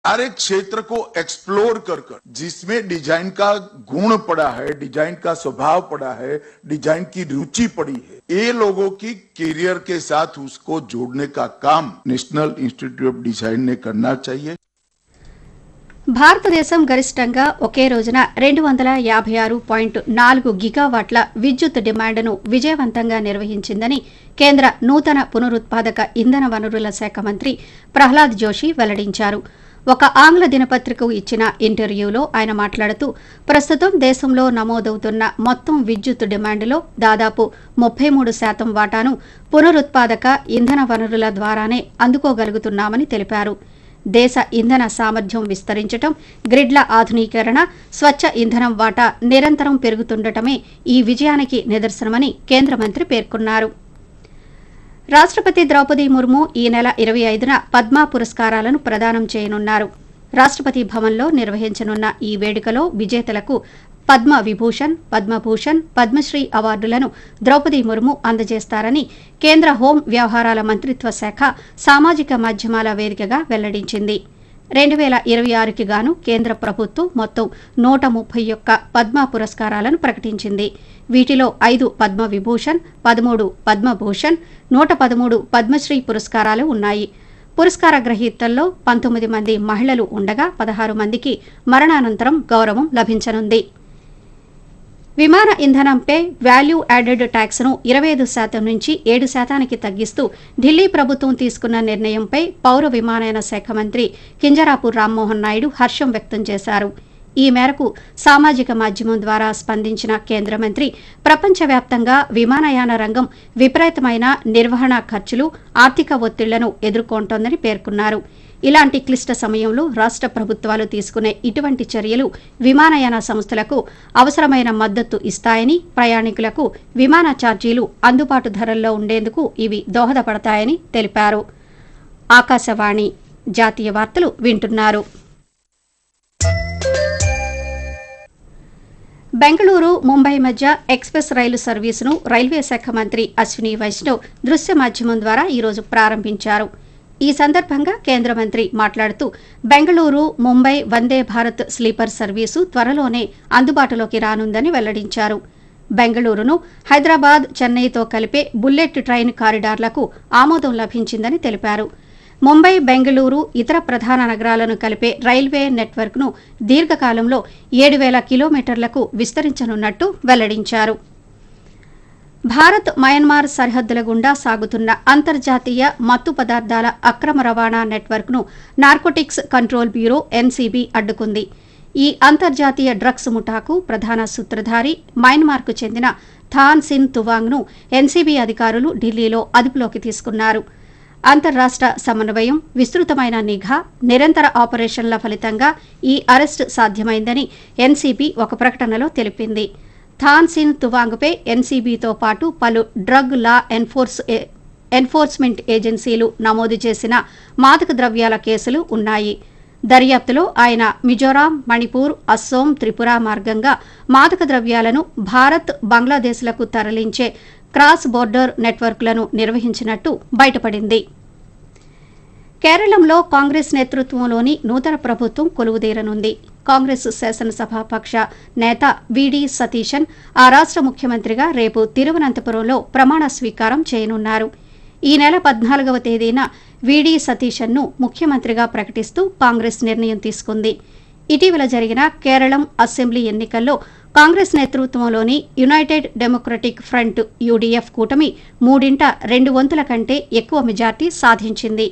हर एक क्षेत्र को एक्सप्लोर कर कर जिसमें डिजाइन का गुण पड़ा है डिजाइन का स्वभाव पड़ा है डिजाइन की रुचि पड़ी है ये लोगों की करियर के साथ उसको जोड़ने का काम नेशनल इंस्टीट्यूट ऑफ डिजाइन ने करना चाहिए భారతదేశం గరిష్టంగా ఒకే రోజున రెండు వందల యాభై ఆరు పాయింట్ నాలుగు గిగావాట్ల విద్యుత్ డిమాండ్ను విజయవంతంగా నిర్వహించిందని కేంద్ర నూతన పునరుత్పాదక ఇంధన వనరుల శాఖ మంత్రి ప్రహ్లాద్ జోషి వెల్లడించారు ఒక ఆంగ్ల దినపత్రికకు ఇచ్చిన ఇంటర్వ్యూలో ఆయన మాట్లాడుతూ ప్రస్తుతం దేశంలో నమోదవుతున్న మొత్తం విద్యుత్ డిమాండ్లో దాదాపు ముప్పై మూడు శాతం వాటాను పునరుత్పాదక ఇంధన వనరుల ద్వారానే అందుకోగలుగుతున్నామని తెలిపారు దేశ ఇంధన సామర్థ్యం విస్తరించటం గ్రిడ్ల ఆధునీకరణ స్వచ్ఛ ఇంధనం వాటా నిరంతరం పెరుగుతుండటమే ఈ విజయానికి నిదర్శనమని కేంద్ర మంత్రి పేర్కొన్నారు రాష్ట్రపతి ద్రౌపది ముర్ము ఈ నెల ఇరవై ఐదున పద్మ పురస్కారాలను ప్రదానం చేయనున్నారు రాష్ట్రపతి భవన్లో నిర్వహించనున్న ఈ వేడుకలో విజేతలకు పద్మ విభూషణ్ పద్మభూషణ్ పద్మశ్రీ అవార్డులను ద్రౌపది ముర్ము అందజేస్తారని కేంద్ర హోం వ్యవహారాల మంత్రిత్వ శాఖ సామాజిక మాధ్యమాల వేదికగా వెల్లడించింది రెండు వేల ఇరవై ఆరుకి గాను కేంద్ర ప్రభుత్వం మొత్తం నూట ముప్పై ఒక్క పద్మ పురస్కారాలను ప్రకటించింది వీటిలో ఐదు పద్మ విభూషణ్ పదమూడు పద్మభూషణ్ నూట పదమూడు పద్మశ్రీ పురస్కారాలు ఉన్నాయి పురస్కార గ్రహీతల్లో పంతొమ్మిది మంది మహిళలు ఉండగా పదహారు మందికి మరణానంతరం గౌరవం లభించనుంది విమాన ఇంధనంపై వాల్యూ యాడెడ్ ట్యాక్స్ను ఇరవై ఐదు శాతం నుంచి ఏడు శాతానికి తగ్గిస్తూ ఢిల్లీ ప్రభుత్వం తీసుకున్న నిర్ణయంపై పౌర విమానయాన శాఖ మంత్రి కింజరాపు రామ్మోహన్ నాయుడు హర్షం వ్యక్తం చేశారు ఈ మేరకు సామాజిక మాధ్యమం ద్వారా స్పందించిన కేంద్ర మంత్రి ప్రపంచవ్యాప్తంగా విమానయాన రంగం విపరీతమైన నిర్వహణ ఖర్చులు ఆర్థిక ఒత్తిళ్లను ఎదుర్కొంటోందని పేర్కొన్నారు ఇలాంటి క్లిష్ట సమయంలో రాష్ట్ర ప్రభుత్వాలు తీసుకునే ఇటువంటి చర్యలు విమానయాన సంస్థలకు అవసరమైన మద్దతు ఇస్తాయని ప్రయాణికులకు విమాన ఛార్జీలు అందుబాటు ధరల్లో ఉండేందుకు ఇవి దోహదపడతాయని తెలిపారు ఆకాశవాణి జాతీయ వార్తలు వింటున్నారు బెంగళూరు ముంబై మధ్య ఎక్స్ప్రెస్ రైలు సర్వీసును రైల్వే శాఖ మంత్రి అశ్విని వైష్ణవ్ దృశ్య మాధ్యమం ద్వారా ఈరోజు ప్రారంభించారు ఈ సందర్భంగా కేంద్ర మంత్రి మాట్లాడుతూ బెంగళూరు ముంబై వందే భారత్ స్లీపర్ సర్వీసు త్వరలోనే అందుబాటులోకి రానుందని వెల్లడించారు బెంగళూరును హైదరాబాద్ చెన్నైతో కలిపే బుల్లెట్ ట్రైన్ కారిడార్లకు ఆమోదం లభించిందని తెలిపారు ముంబై బెంగళూరు ఇతర ప్రధాన నగరాలను కలిపే రైల్వే నెట్వర్క్ను దీర్ఘకాలంలో ఏడు వేల కిలోమీటర్లకు విస్తరించనున్నట్టు వెల్లడించారు భారత్ మయన్మార్ సరిహద్దుల గుండా సాగుతున్న అంతర్జాతీయ మత్తు పదార్థాల అక్రమ రవాణా నెట్వర్క్ను నార్కోటిక్స్ కంట్రోల్ బ్యూరో ఎన్సీబీ అడ్డుకుంది ఈ అంతర్జాతీయ డ్రగ్స్ ముఠాకు ప్రధాన సూత్రధారి మయన్మార్కు చెందిన థాన్ సిన్ తువాంగ్ను ఎన్సీబీ అధికారులు ఢిల్లీలో అదుపులోకి తీసుకున్నారు అంతర్రాష్ట్ర సమన్వయం విస్తృతమైన నిఘా నిరంతర ఆపరేషన్ల ఫలితంగా ఈ అరెస్టు సాధ్యమైందని ఎన్సీబీ ఒక ప్రకటనలో తెలిపింది థాన్ సిన్ తువాంగ్పై ఎన్సీబీతో పాటు పలు డ్రగ్ లా ఎన్ఫోర్స్ ఎన్ఫోర్స్మెంట్ ఏజెన్సీలు నమోదు చేసిన మాదక ద్రవ్యాల కేసులు ఉన్నాయి దర్యాప్తులో ఆయన మిజోరాం మణిపూర్ అస్సోం త్రిపుర మార్గంగా మాదక ద్రవ్యాలను భారత్ బంగ్లాదేశ్లకు తరలించే క్రాస్ బోర్డర్ నెట్వర్క్లను నిర్వహించినట్టు బయటపడింది కేరళంలో కాంగ్రెస్ నేతృత్వంలోని నూతన ప్రభుత్వం కొలువుదీరనుంది కాంగ్రెస్ శాసనసభాపక్ష నేత విడి సతీశన్ ఆ రాష్ట్ర ముఖ్యమంత్రిగా రేపు తిరువనంతపురంలో ప్రమాణ స్వీకారం చేయనున్నారు ఈ నెల పద్నాలుగవ తేదీన విడి సతీశన్ను ముఖ్యమంత్రిగా ప్రకటిస్తూ కాంగ్రెస్ నిర్ణయం తీసుకుంది ఇటీవల జరిగిన కేరళం అసెంబ్లీ ఎన్నికల్లో కాంగ్రెస్ నేతృత్వంలోని యునైటెడ్ డెమోక్రటిక్ ఫ్రంట్ యూడీఎఫ్ కూటమి మూడింట రెండు వంతుల కంటే ఎక్కువ మెజార్టీ సాధించింది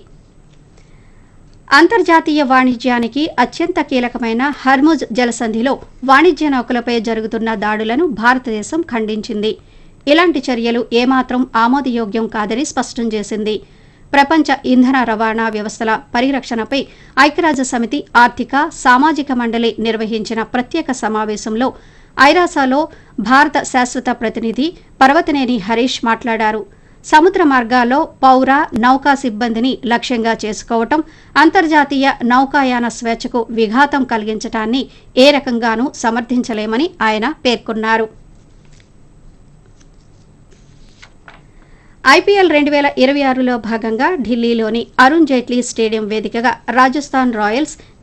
అంతర్జాతీయ వాణిజ్యానికి అత్యంత కీలకమైన హర్ముజ్ జలసంధిలో వాణిజ్య నౌకలపై జరుగుతున్న దాడులను భారతదేశం ఖండించింది ఇలాంటి చర్యలు ఏమాత్రం ఆమోదయోగ్యం కాదని స్పష్టం చేసింది ప్రపంచ ఇంధన రవాణా వ్యవస్థల పరిరక్షణపై ఐక్యరాజ్య సమితి ఆర్థిక సామాజిక మండలి నిర్వహించిన ప్రత్యేక సమావేశంలో ఐరాసాలో భారత శాశ్వత ప్రతినిధి పర్వతనేని హరీష్ మాట్లాడారు సముద్ర మార్గాల్లో పౌర నౌకా సిబ్బందిని లక్ష్యంగా చేసుకోవటం అంతర్జాతీయ నౌకాయాన స్వేచ్ఛకు విఘాతం కలిగించటాన్ని ఏ రకంగానూ సమర్థించలేమని ఆయన పేర్కొన్నారు ఐపీఎల్ రెండు వేల ఇరవై ఆరులో భాగంగా ఢిల్లీలోని అరుణ్ జైట్లీ స్టేడియం వేదికగా రాజస్థాన్ రాయల్స్